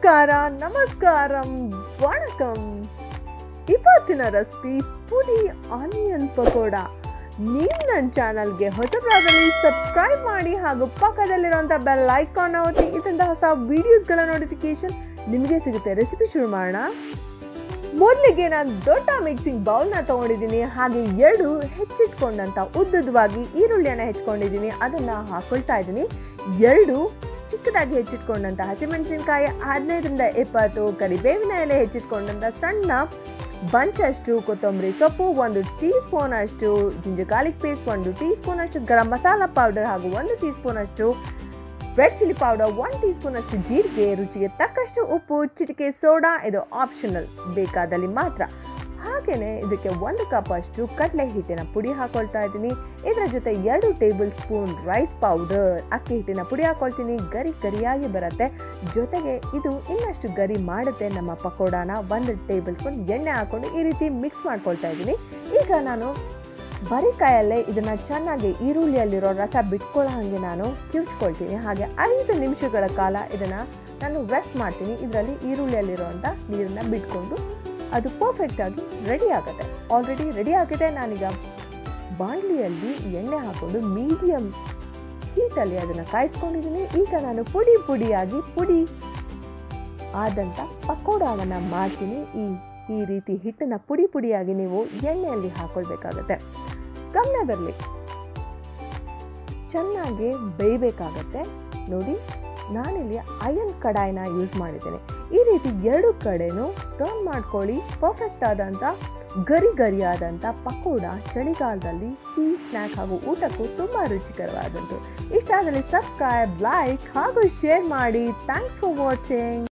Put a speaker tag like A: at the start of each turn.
A: ನಮಸ್ಕಾರ ನಮಸ್ಕಾರಂ ವಣಕಂ ಇವತ್ತಿನ ರೆಸಿಪಿ ಪುಡಿ ಆನಿಯನ್ ಪಕೋಡ ನೀವು ನನ್ನ ಚಾನಲ್ಗೆ ಹೊಸಬರಾದಲ್ಲಿ ಸಬ್ಸ್ಕ್ರೈಬ್ ಮಾಡಿ ಹಾಗೂ ಪಕ್ಕದಲ್ಲಿರುವಂಥ ಬೆಲ್ ಐಕಾನ್ ಒತ್ತಿ ಇದರಿಂದ ಹೊಸ ವಿಡಿಯೋಸ್ಗಳ ನೋಟಿಫಿಕೇಶನ್ ನಿಮಗೆ ಸಿಗುತ್ತೆ ರೆಸಿಪಿ ಶುರು ಮಾಡೋಣ ಮೊದಲಿಗೆ ನಾನು ದೊಡ್ಡ ಮಿಕ್ಸಿಂಗ್ ಬೌಲ್ನ ತೊಗೊಂಡಿದ್ದೀನಿ ಹಾಗೆ ಎರಡು ಹೆಚ್ಚಿಟ್ಕೊಂಡಂಥ ಉದ್ದುದ್ದವಾಗಿ ಈರುಳ್ಳಿಯನ್ನು ಹೆಚ್ಕೊಂಡಿದ್ದೀನಿ ಅದನ್ನು ಹಾಕೊಳ್ತಾ ಇದ್ದೀನಿ ಎರಡು ಚಿಕ್ಕದಾಗಿ ಹೆಚ್ಚಿಟ್ಕೊಂಡಂಥ ಹಸಿಮೆಣಸಿನಕಾಯಿ ಹದಿನೈದರಿಂದ ಇಪ್ಪತ್ತು ಕರಿಬೇವಿನ ಎಲೆ ಹೆಚ್ಚಿಟ್ಕೊಂಡಂಥ ಸಣ್ಣ ಬಂಚಷ್ಟು ಕೊತ್ತಂಬರಿ ಸೊಪ್ಪು ಒಂದು ಟೀ ಸ್ಪೂನ್ ಅಷ್ಟು ಜಿಂಜರ್ ಗಾರ್ಲಿಕ್ ಪೇಸ್ಟ್ ಒಂದು ಟೀ ಸ್ಪೂನ್ ಅಷ್ಟು ಗರಂ ಮಸಾಲ ಪೌಡರ್ ಹಾಗೂ ಒಂದು ಟೀ ಸ್ಪೂನ್ ಅಷ್ಟು red chilli powder one teaspoon ಅಷ್ಟು ಜೀರಿಗೆ ರುಚಿಗೆ ತಕ್ಕಷ್ಟು ಉಪ್ಪು ಚಿಟಿಕೆ ಸೋಡಾ ಇದು ಆಪ್ಷನಲ್ ಬೇಕಾದಲ್ಲಿ ಮಾತ್ರ ಹಾಗೆಯೇ ಇದಕ್ಕೆ ಒಂದು ಕಪ್ ಅಷ್ಟು ಕಡಲೆ ಹಿಟ್ಟಿನ ಪುಡಿ ಹಾಕೊಳ್ತಾ ಇದ್ದೀನಿ ಇದರ ಜೊತೆ ಎರಡು ಟೇಬಲ್ ಸ್ಪೂನ್ ರೈಸ್ ಪೌಡರ್ ಅಕ್ಕಿ ಹಿಟ್ಟಿನ ಪುಡಿ ಹಾಕೊಳ್ತೀನಿ ಗರಿ ಗರಿಯಾಗಿ ಬರುತ್ತೆ ಜೊತೆಗೆ ಇದು ಇನ್ನಷ್ಟು ಗರಿ ಮಾಡುತ್ತೆ ನಮ್ಮ ಪಕೋಡಾನ ಒಂದು ಟೇಬಲ್ ಸ್ಪೂನ್ ಎಣ್ಣೆ ಹಾಕೊಂಡು ಈ ರೀತಿ ಮಿಕ್ಸ್ ಮಾಡ್ಕೊಳ್ತಾ ಇದ್ದೀನಿ ಈಗ ನಾನು ಬರೀ ಕೈಯಲ್ಲೇ ಇದನ್ನು ಚೆನ್ನಾಗಿ ಈರುಳ್ಳಿಯಲ್ಲಿರೋ ರಸ ಬಿಟ್ಕೊಳ್ಳೋ ಹಾಗೆ ನಾನು ಕಿವುಚ್ಕೊಳ್ತೀನಿ ಹಾಗೆ ಐದು ನಿಮಿಷಗಳ ಕಾಲ ಇದನ್ನು ನಾನು ರೆಸ್ಟ್ ಮಾಡ್ತೀನಿ ಇದರಲ್ಲಿ ಈರುಳ್ಳಿಯಲ್ಲಿರುವಂಥ ನೀರನ್ನು ಬಿಟ್ಕೊಂಡು ಅದು ಪರ್ಫೆಕ್ಟಾಗಿ ರೆಡಿ ಆಗುತ್ತೆ ಆಲ್ರೆಡಿ ರೆಡಿ ಆಗಿದೆ ನಾನೀಗ ಬಾಣಲಿಯಲ್ಲಿ ಎಣ್ಣೆ ಹಾಕೊಂಡು ಮೀಡಿಯಮ್ ಹೀಟಲ್ಲಿ ಅದನ್ನು ಕಾಯಿಸ್ಕೊಂಡಿದ್ದೀನಿ ಈಗ ನಾನು ಪುಡಿ ಪುಡಿಯಾಗಿ ಪುಡಿ ಆದಂಥ ಪಕೋಡವನ್ನು ಮಾಡ್ತೀನಿ ಈ ಈ ರೀತಿ ಹಿಟ್ಟನ್ನು ಪುಡಿ ಪುಡಿಯಾಗಿ ನೀವು ಎಣ್ಣೆಯಲ್ಲಿ ಹಾಕೊಳ್ಬೇಕಾಗತ್ತೆ ಗಮನ ಬರಲಿ ಚೆನ್ನಾಗಿ ಬೇಯಬೇಕಾಗತ್ತೆ ನೋಡಿ ನಾನಿಲ್ಲಿ ಅಯನ್ ಕಡಾಯಿನ ಯೂಸ್ ಮಾಡಿದ್ದೇನೆ ಈ ರೀತಿ ಎರಡು ಕಡೆನೂ ಟರ್ನ್ ಮಾಡ್ಕೊಳ್ಳಿ ಪರ್ಫೆಕ್ಟ್ ಆದಂಥ ಗರಿ ಗರಿಯಾದಂಥ ಪಕೋಡ ಚಳಿಗಾಲದಲ್ಲಿ ಟೀ ಸ್ನ್ಯಾಕ್ ಹಾಗೂ ಊಟಕ್ಕೂ ತುಂಬ ರುಚಿಕರವಾದಂತು ಇಷ್ಟ ಆಗಲಿ ಸಬ್ಸ್ಕ್ರೈಬ್ ಲೈಕ್ ಹಾಗೂ ಶೇರ್ ಮಾಡಿ ಥ್ಯಾಂಕ್ಸ್ ಫಾರ್ ವಾಚಿಂಗ್